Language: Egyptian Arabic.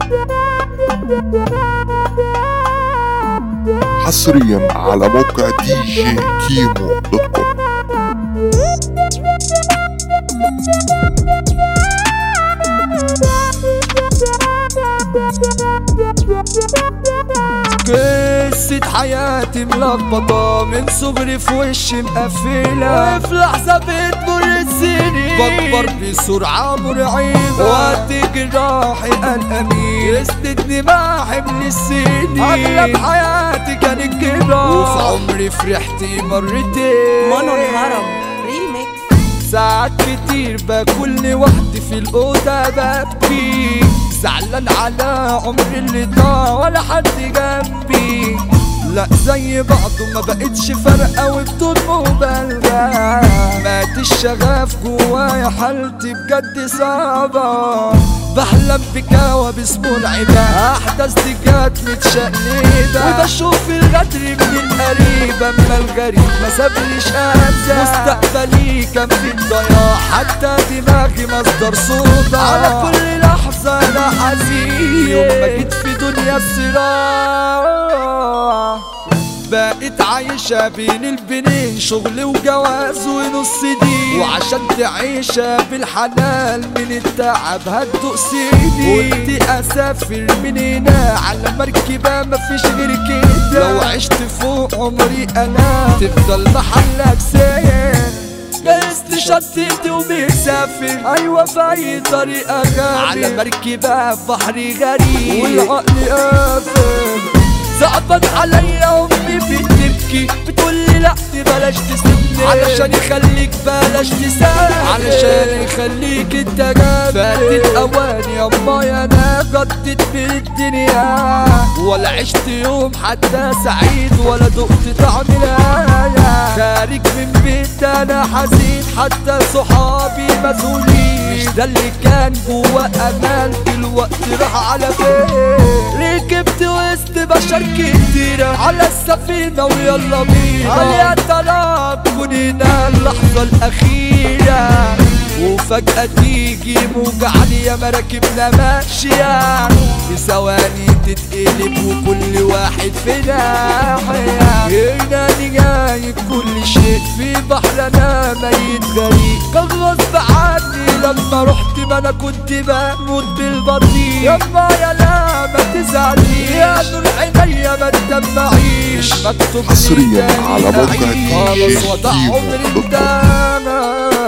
حصريا على موقع دي جي كيمو دوت كوم قصة حياتي ملخبطة من صغري في وشي مقفلة وفي لحظة بتمر السنين بكبر بسرعة مرعبة وقت جراحي قلقانين يسندني مع حمل السنين أغلب حياتي كانت كده وفي عمري فرحتي مرتين مانو الهرم ريميكس ساعات كتير باكل لوحدي في الأوضة ببكي زعلان على عمري اللي ضاع ولا حد جنبي لا زي بعضه ما بقتش فارقة وبدون مبالغة مات الشغف جوايا حالتي بجد صعبة بحلم بكوابيس مرعبة أحداث دي جات متشقلبة وبشوف الغدر من القريب أما الغريب ما سابليش أنسى مستقبلي كان في الضياع حتى دماغي مصدر صوت على كل لحظة أنا حزين يوم ما جيت في دنيا الصراع بقيت عايشة بين البنين شغل وجواز ونص دين وعشان تعيشها بالحلال من التعب هتدوق سنين قلت اسافر من هنا على مركبة مفيش غير كده لو عشت فوق عمري انا تفضل محلك سين جهزت شنطتي ومسافر ايوه في اي طريقة غامر على مركبة في بحر غريب والعقل قافل صعبان عليا امي بتبكي بتقولي لا بلاش تسيبني علشان يخليك بلاش تسال علشان يخليك انت جامد فات الاوان ياما يا انا قضيت في الدنيا ولا عشت يوم حتى سعيد ولا دقت طعم الهنا خارج من بيت انا حزين حتى صحابي مسؤولين مش ده اللي كان جوا امال دلوقتي راح على فين ركبت وسط بشر كتيرة على السفينة ويلا بينا عليها طلب كوننا اللحظة الأخيرة وفجأة تيجي موجة عالية مراكبنا ماشية في ثواني تتقلب وكل واحد في ناحية هنا نجاي كل شيء في بحرنا ميت غريق كان غصب عني لما رحت ما انا كنت بموت بالبطيء يما يا لا ما تزعليش يا نور عينيا ما تدمعيش مكتوب لي حصرياً تاني على موقع أعيش. دي جي خلاص وضع كيمو عمري دوت كوم. انتهى